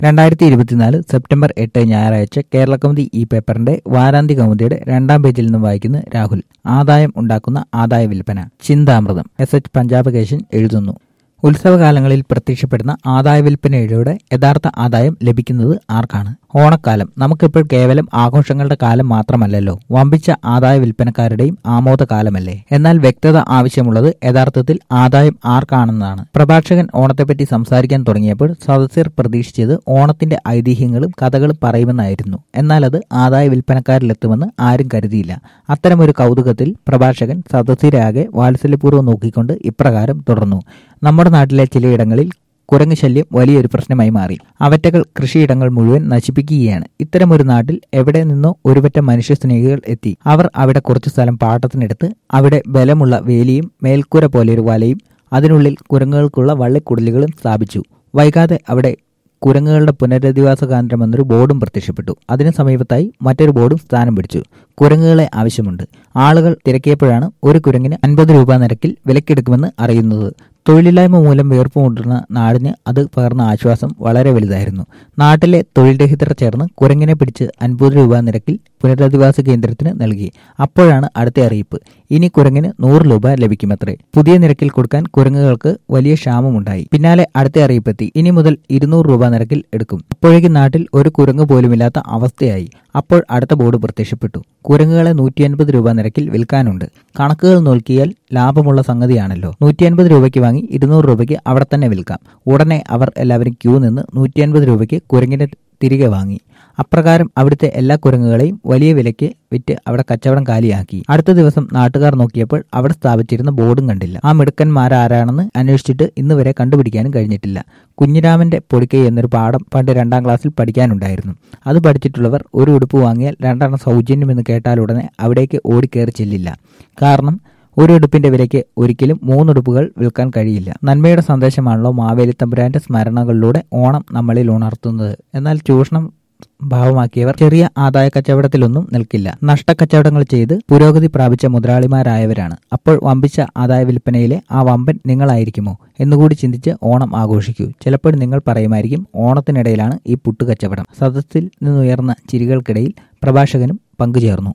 രണ്ടായിരത്തി ഇരുപത്തിനാല് സെപ്റ്റംബർ എട്ട് ഞായറാഴ്ച കേരള കൗമുദി ഈ പേപ്പറിന്റെ വാരാന്ത്യ കൗമുദിയുടെ രണ്ടാം പേജിൽ നിന്നും വായിക്കുന്ന രാഹുൽ ആദായം ഉണ്ടാക്കുന്ന ആദായ വിൽപ്പന ചിന്താമൃതം എസ് എച്ച് പഞ്ചാബ് കേശൻ എഴുതുന്നു ഉത്സവകാലങ്ങളിൽ പ്രത്യക്ഷപ്പെടുന്ന ആദായ വിൽപ്പനയിലൂടെ യഥാർത്ഥ ആദായം ലഭിക്കുന്നത് ആർക്കാണ് ഓണക്കാലം നമുക്കിപ്പോൾ കേവലം ആഘോഷങ്ങളുടെ കാലം മാത്രമല്ലല്ലോ വമ്പിച്ച ആദായ വിൽപ്പനക്കാരുടെയും ആമോദ കാലമല്ലേ എന്നാൽ വ്യക്തത ആവശ്യമുള്ളത് യഥാർത്ഥത്തിൽ ആദായം ആർക്കാണെന്നാണ് പ്രഭാഷകൻ ഓണത്തെപ്പറ്റി സംസാരിക്കാൻ തുടങ്ങിയപ്പോൾ സദസ്യർ പ്രതീക്ഷിച്ചത് ഓണത്തിന്റെ ഐതിഹ്യങ്ങളും കഥകളും പറയുമെന്നായിരുന്നു എന്നാൽ അത് ആദായ വിൽപ്പനക്കാരിലെത്തുമെന്ന് ആരും കരുതിയില്ല അത്തരമൊരു കൗതുകത്തിൽ പ്രഭാഷകൻ സദസ്യരാകെ വാത്സല്യപൂർവ്വം നോക്കിക്കൊണ്ട് ഇപ്രകാരം തുടർന്നു നമ്മുടെ നാട്ടിലെ ചിലയിടങ്ങളിൽ കുരങ്ങ് ശല്യം വലിയൊരു പ്രശ്നമായി മാറി അവറ്റകൾ കൃഷിയിടങ്ങൾ മുഴുവൻ നശിപ്പിക്കുകയാണ് ഇത്തരമൊരു നാട്ടിൽ എവിടെ നിന്നോ ഒരുപറ്റ മനുഷ്യസ്നേഹികൾ എത്തി അവർ അവിടെ കുറച്ചു സ്ഥലം പാട്ടത്തിനെടുത്ത് അവിടെ ബലമുള്ള വേലിയും മേൽക്കൂര പോലെയൊരു വലയും അതിനുള്ളിൽ കുരങ്ങുകൾക്കുള്ള വള്ളിക്കുടലുകളും സ്ഥാപിച്ചു വൈകാതെ അവിടെ കുരങ്ങുകളുടെ പുനരധിവാസ കേന്ദ്രം എന്നൊരു ബോർഡും പ്രത്യക്ഷപ്പെട്ടു അതിന് സമീപത്തായി മറ്റൊരു ബോർഡും സ്ഥാനം പിടിച്ചു കുരങ്ങുകളെ ആവശ്യമുണ്ട് ആളുകൾ തിരക്കിയപ്പോഴാണ് ഒരു കുരങ്ങിന് അൻപത് രൂപ നിരക്കിൽ വിലക്കെടുക്കുമെന്ന് അറിയുന്നത് തൊഴിലില്ലായ്മ മൂലം വീർപ്പുമുട്ടുന്ന നാടിന് അത് പകർന്ന ആശ്വാസം വളരെ വലുതായിരുന്നു നാട്ടിലെ തൊഴിൽ രഹിതർ ചേർന്ന് കുരങ്ങിനെ പിടിച്ച് അൻപത് രൂപ നിരക്കിൽ പുനരധിവാസ കേന്ദ്രത്തിന് നൽകി അപ്പോഴാണ് അടുത്ത അറിയിപ്പ് ഇനി കുരങ്ങിന് നൂറ് രൂപ ലഭിക്കുമത്രേ പുതിയ നിരക്കിൽ കൊടുക്കാൻ കുരങ്ങുകൾക്ക് വലിയ ക്ഷാമമുണ്ടായി പിന്നാലെ അടുത്ത അറിയിപ്പെത്തി ഇനി മുതൽ ഇരുന്നൂറ് രൂപ നിരക്കിൽ എടുക്കും അപ്പോഴേക്കും നാട്ടിൽ ഒരു കുരങ്ങ് പോലുമില്ലാത്ത അവസ്ഥയായി അപ്പോൾ അടുത്ത ബോർഡ് പ്രത്യക്ഷപ്പെട്ടു കുരങ്ങുകളെ നൂറ്റി അൻപത് രൂപ നിരക്കിൽ വിൽക്കാനുണ്ട് കണക്കുകൾ നോക്കിയാൽ ലാഭമുള്ള സംഗതിയാണല്ലോ നൂറ്റി അൻപത് രൂപയ്ക്ക് വാങ്ങി ഇരുന്നൂറ് രൂപയ്ക്ക് അവിടെ തന്നെ വിൽക്കാം ഉടനെ അവർ എല്ലാവരും ക്യൂ നിന്ന് നൂറ്റി അൻപത് രൂപയ്ക്ക് കുരങ്ങിനെ തിരികെ വാങ്ങി അപ്രകാരം അവിടുത്തെ എല്ലാ കുരങ്ങുകളെയും വലിയ വിലയ്ക്ക് വിറ്റ് അവിടെ കച്ചവടം കാലിയാക്കി അടുത്ത ദിവസം നാട്ടുകാർ നോക്കിയപ്പോൾ അവിടെ സ്ഥാപിച്ചിരുന്ന ബോർഡും കണ്ടില്ല ആ മിടുക്കന്മാരാരാണെന്ന് അന്വേഷിച്ചിട്ട് ഇന്ന് വരെ കണ്ടുപിടിക്കാനും കഴിഞ്ഞിട്ടില്ല കുഞ്ഞിരാമന്റെ പൊടിക്കൈ എന്നൊരു പാഠം പണ്ട് രണ്ടാം ക്ലാസ്സിൽ പഠിക്കാനുണ്ടായിരുന്നു അത് പഠിച്ചിട്ടുള്ളവർ ഒരു ഉടുപ്പ് വാങ്ങിയാൽ രണ്ടെണ്ണം സൗജന്യമെന്ന് കേട്ടാലുടനെ അവിടേക്ക് ഓടിക്കയറി ചെല്ലില്ല കാരണം ഒരു ഉടുപ്പിന്റെ വിലയ്ക്ക് ഒരിക്കലും മൂന്നുടുപ്പുകൾ വിൽക്കാൻ കഴിയില്ല നന്മയുടെ സന്ദേശമാണല്ലോ മാവേലി തമ്പുരാന്റെ സ്മരണകളിലൂടെ ഓണം നമ്മളിൽ ഉണർത്തുന്നത് എന്നാൽ ചൂഷണം ഭാവമാക്കിയവർ ചെറിയ ആദായ കച്ചവടത്തിലൊന്നും നിൽക്കില്ല നഷ്ടക്കച്ചവടങ്ങൾ ചെയ്ത് പുരോഗതി പ്രാപിച്ച മുതലാളിമാരായവരാണ് അപ്പോൾ വമ്പിച്ച ആദായ വിൽപ്പനയിലെ ആ വമ്പൻ നിങ്ങളായിരിക്കുമോ എന്നുകൂടി ചിന്തിച്ച് ഓണം ആഘോഷിക്കൂ ചിലപ്പോൾ നിങ്ങൾ പറയുമായിരിക്കും ഓണത്തിനിടയിലാണ് ഈ പുട്ടുകച്ചവടം സദസ്സിൽ നിന്നുയർന്ന ചിരികൾക്കിടയിൽ പ്രഭാഷകനും പങ്കുചേർന്നു